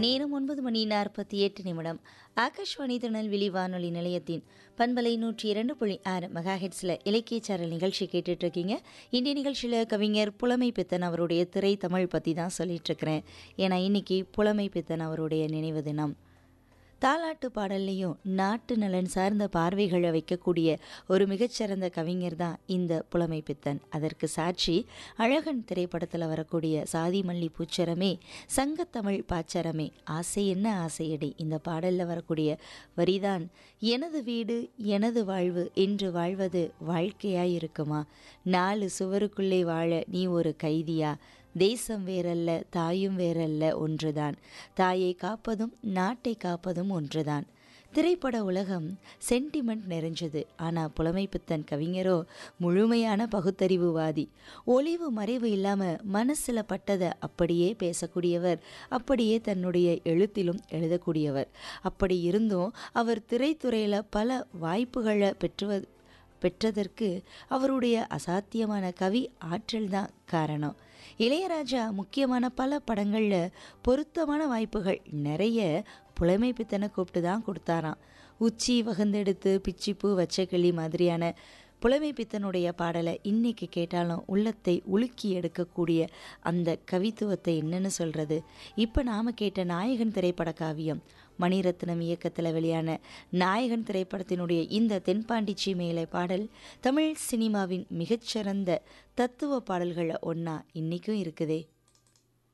நேரம் ஒன்பது மணி நாற்பத்தி எட்டு நிமிடம் ஆகாஷ்வாணி திருநெல்வேலி வானொலி நிலையத்தின் பண்பலை நூற்றி இரண்டு புள்ளி ஆறு மெகாஹெட்ஸில் இலக்கிய சாரல் நிகழ்ச்சி கேட்டுட்டு இருக்கீங்க இன்றைய நிகழ்ச்சியில் கவிஞர் புலமை பித்தன் அவருடைய திரை தமிழ் பற்றி தான் சொல்லிட்டு இருக்கிறேன் ஏன்னா இன்னைக்கு புலமை பித்தன் அவருடைய நினைவு தினம் தாலாட்டு பாடல்லையும் நாட்டு நலன் சார்ந்த பார்வைகளை வைக்கக்கூடிய ஒரு மிகச்சிறந்த கவிஞர் தான் இந்த புலமை பித்தன் அதற்கு சாட்சி அழகன் திரைப்படத்தில் வரக்கூடிய சாதி மல்லி பூச்சரமே சங்கத்தமிழ் பாச்சரமே ஆசை என்ன ஆசையடி இந்த பாடலில் வரக்கூடிய வரிதான் எனது வீடு எனது வாழ்வு என்று வாழ்வது வாழ்க்கையாய் இருக்குமா நாலு சுவருக்குள்ளே வாழ நீ ஒரு கைதியா தேசம் வேறல்ல தாயும் வேறல்ல ஒன்றுதான் தாயை காப்பதும் நாட்டை காப்பதும் ஒன்றுதான் திரைப்பட உலகம் சென்டிமெண்ட் நிறைஞ்சது ஆனால் புலமைப்பித்தன் கவிஞரோ முழுமையான பகுத்தறிவுவாதி ஒளிவு மறைவு இல்லாமல் மனசில் பட்டதை அப்படியே பேசக்கூடியவர் அப்படியே தன்னுடைய எழுத்திலும் எழுதக்கூடியவர் அப்படி இருந்தும் அவர் திரைத்துறையில் பல வாய்ப்புகளை பெற்று பெற்றதற்கு அவருடைய அசாத்தியமான கவி ஆற்றல் தான் காரணம் இளையராஜா முக்கியமான பல படங்களில் பொருத்தமான வாய்ப்புகள் நிறைய புலமை பித்தனை கூப்பிட்டு தான் கொடுத்தாராம் உச்சி வகந்தெடுத்து பிச்சிப்பூ வச்ச கிளி மாதிரியான புலமை பித்தனுடைய பாடலை இன்னைக்கு கேட்டாலும் உள்ளத்தை உலுக்கி எடுக்கக்கூடிய அந்த கவித்துவத்தை என்னன்னு சொல்கிறது இப்போ நாம் கேட்ட நாயகன் திரைப்பட காவியம் மணிரத்னம் இயக்கத்தில் வெளியான நாயகன் திரைப்படத்தினுடைய இந்த தென்பாண்டி சீமையிலை பாடல் தமிழ் சினிமாவின் மிகச்சிறந்த தத்துவ பாடல்களில் ஒன்றா இன்றைக்கும் இருக்குதே